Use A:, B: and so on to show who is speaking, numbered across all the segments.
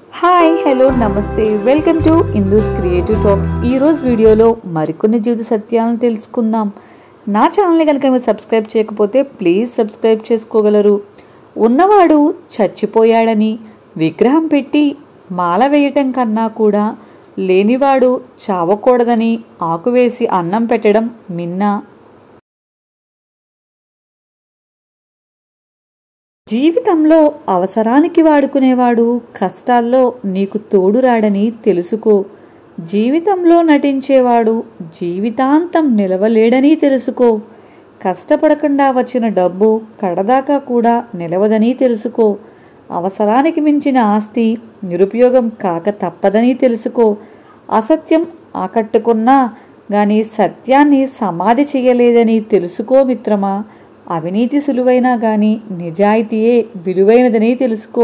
A: hi hello నమస్తే welcome to Indu's creative talks ఈరోజు వీడియోలో మరికొన్ని జీవిత సత్యాలను తెలుసుకుందాం నా ఛానల్ని కనుక మీరు సబ్స్క్రైబ్ చేయకపోతే ప్లీజ్ సబ్స్క్రైబ్ చేసుకోగలరు ఉన్నవాడు చచ్చిపోయాడని విగ్రహం పెట్టి మాల వేయటం కన్నా కూడా లేనివాడు చావకూడదని ఆకువేసి అన్నం పెట్టడం మిన్నా జీవితంలో అవసరానికి వాడుకునేవాడు కష్టాల్లో నీకు తోడురాడని తెలుసుకో జీవితంలో నటించేవాడు జీవితాంతం నిలవలేడని తెలుసుకో కష్టపడకుండా వచ్చిన డబ్బు కడదాకా కూడా నిలవదని తెలుసుకో అవసరానికి మించిన ఆస్తి నిరుపయోగం కాక తప్పదని తెలుసుకో అసత్యం ఆకట్టుకున్నా కానీ సత్యాన్ని సమాధి చేయలేదని తెలుసుకో మిత్రమా అవినీతి సులువైనా కానీ నిజాయితీయే విలువైనదని తెలుసుకో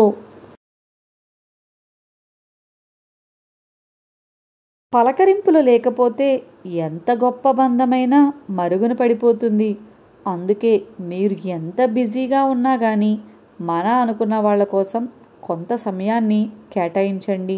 A: పలకరింపులు లేకపోతే ఎంత గొప్ప బంధమైనా మరుగున పడిపోతుంది అందుకే మీరు ఎంత బిజీగా ఉన్నా కానీ మన అనుకున్న వాళ్ళ కోసం కొంత సమయాన్ని కేటాయించండి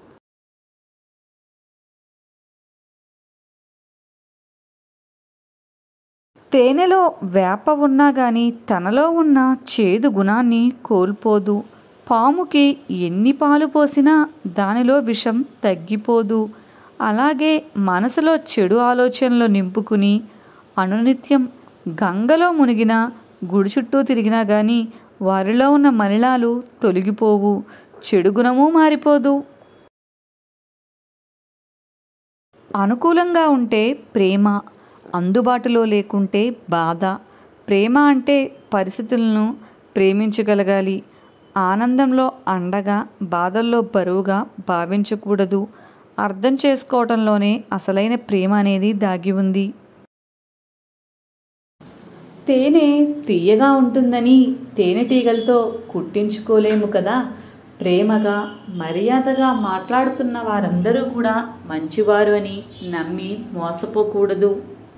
A: తేనెలో వేప ఉన్నా గాని తనలో ఉన్న చేదు గుణాన్ని కోల్పోదు పాముకి ఎన్ని పాలు పోసినా దానిలో విషం తగ్గిపోదు అలాగే మనసులో చెడు ఆలోచనలు నింపుకుని అనునిత్యం గంగలో మునిగిన గుడి చుట్టూ తిరిగినా గాని వారిలో ఉన్న మలినాలు తొలగిపోవు చెడు గుణము మారిపోదు అనుకూలంగా ఉంటే ప్రేమ అందుబాటులో లేకుంటే బాధ ప్రేమ అంటే పరిస్థితులను ప్రేమించగలగాలి ఆనందంలో అండగా బాధల్లో బరువుగా భావించకూడదు అర్థం చేసుకోవటంలోనే అసలైన ప్రేమ అనేది దాగి ఉంది తేనె తీయగా ఉంటుందని తేనెటీగలతో కుట్టించుకోలేము కదా ప్రేమగా మర్యాదగా మాట్లాడుతున్న వారందరూ కూడా మంచివారు అని నమ్మి మోసపోకూడదు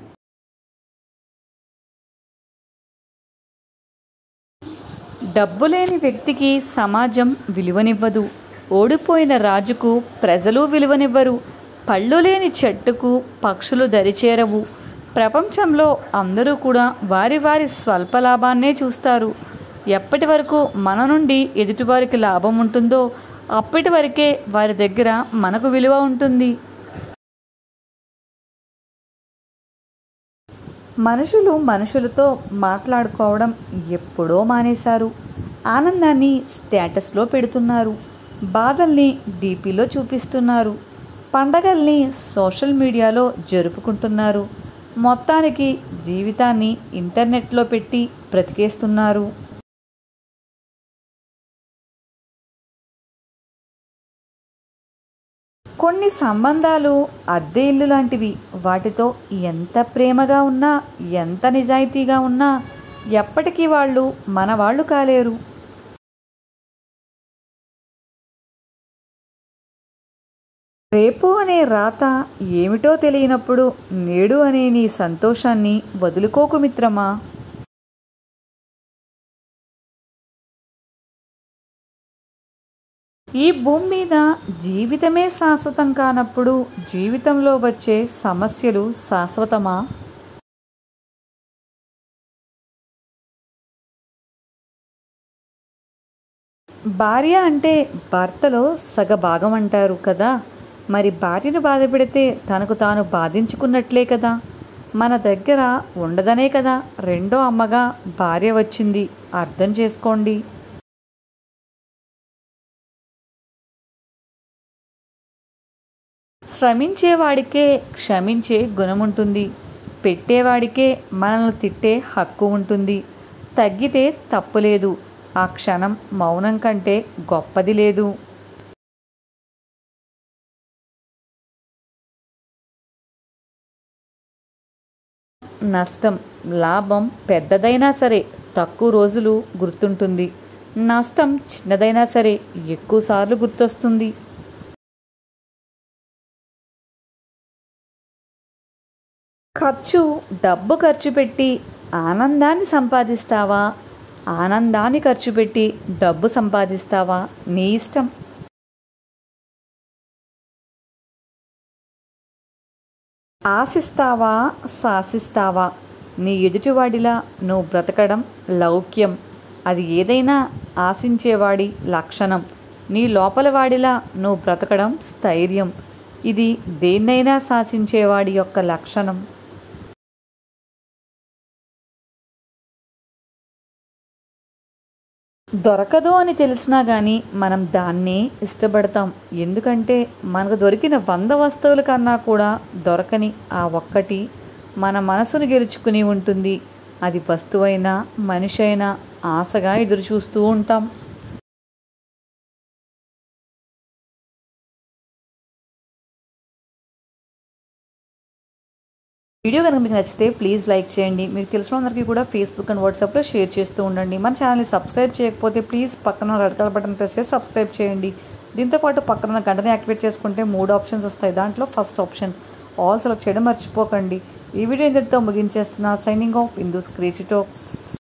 A: డబ్బు లేని వ్యక్తికి సమాజం విలువనివ్వదు ఓడిపోయిన రాజుకు ప్రజలు విలువనివ్వరు పళ్ళు లేని చెట్టుకు పక్షులు దరిచేరవు ప్రపంచంలో అందరూ కూడా వారి వారి స్వల్ప లాభాన్నే చూస్తారు ఎప్పటి వరకు మన నుండి ఎదుటివారికి లాభం ఉంటుందో అప్పటి వరకే వారి దగ్గర మనకు విలువ ఉంటుంది మనుషులు మనుషులతో మాట్లాడుకోవడం ఎప్పుడో మానేశారు ఆనందాన్ని స్టేటస్లో పెడుతున్నారు బాధల్ని డీపీలో చూపిస్తున్నారు పండగల్ని సోషల్ మీడియాలో జరుపుకుంటున్నారు మొత్తానికి జీవితాన్ని ఇంటర్నెట్లో పెట్టి బ్రతికేస్తున్నారు కొన్ని సంబంధాలు అద్దె ఇల్లు లాంటివి వాటితో ఎంత ప్రేమగా ఉన్నా ఎంత నిజాయితీగా ఉన్నా ఎప్పటికీ వాళ్ళు మన వాళ్ళు కాలేరు రేపు అనే రాత ఏమిటో తెలియనప్పుడు నేడు అనే నీ సంతోషాన్ని వదులుకోకు మిత్రమా ఈ భూమి మీద జీవితమే శాశ్వతం కానప్పుడు జీవితంలో వచ్చే సమస్యలు శాశ్వతమా భార్య అంటే భర్తలో సగభాగం అంటారు కదా మరి భార్యను బాధ పెడితే తనకు తాను బాధించుకున్నట్లే కదా మన దగ్గర ఉండదనే కదా రెండో అమ్మగా భార్య వచ్చింది అర్థం చేసుకోండి శ్రమించేవాడికే క్షమించే గుణముంటుంది పెట్టేవాడికే మనల్ని తిట్టే హక్కు ఉంటుంది తగ్గితే తప్పులేదు ఆ క్షణం మౌనం కంటే గొప్పది లేదు నష్టం లాభం పెద్దదైనా సరే తక్కువ రోజులు గుర్తుంటుంది నష్టం చిన్నదైనా సరే ఎక్కువసార్లు గుర్తొస్తుంది ఖర్చు డబ్బు ఖర్చు పెట్టి ఆనందాన్ని సంపాదిస్తావా ఆనందాన్ని ఖర్చు పెట్టి డబ్బు సంపాదిస్తావా నీ ఇష్టం ఆశిస్తావా శాసిస్తావా నీ ఎదుటివాడిలా నువ్వు బ్రతకడం లౌక్యం అది ఏదైనా ఆశించేవాడి లక్షణం నీ లోపల వాడిలా నువ్వు బ్రతకడం స్థైర్యం ఇది దేన్నైనా శాసించేవాడి యొక్క లక్షణం దొరకదు అని తెలిసినా కానీ మనం దాన్ని ఇష్టపడతాం ఎందుకంటే మనకు దొరికిన వంద వస్తువుల కన్నా కూడా దొరకని ఆ ఒక్కటి మన మనసును గెలుచుకుని ఉంటుంది అది వస్తువైనా మనిషి అయినా ఆశగా ఎదురు చూస్తూ ఉంటాం వీడియో కనుక మీకు నచ్చితే ప్లీజ్ లైక్ చేయండి మీకు తెలిసిన అందరికీ కూడా ఫేస్బుక్ అండ్ వాట్సాప్లో షేర్ చేస్తూ ఉండండి మన ఛానల్ని సబ్స్క్రైబ్ చేయకపోతే ప్లీజ్ పక్కన రెడ్ కలర్ బటన్ ప్రెస్ చేసి సబ్స్క్రైబ్ చేయండి దీంతోపాటు పక్కన ఉన్న గంటని యాక్టివేట్ చేసుకుంటే మూడు ఆప్షన్స్ వస్తాయి దాంట్లో ఫస్ట్ ఆప్షన్ ఆల్ సెలెక్ట్ చేయడం మర్చిపోకండి ఈ వీడియో ఇంతటితో ముగించేస్తున్నా signing off Indu's creative talks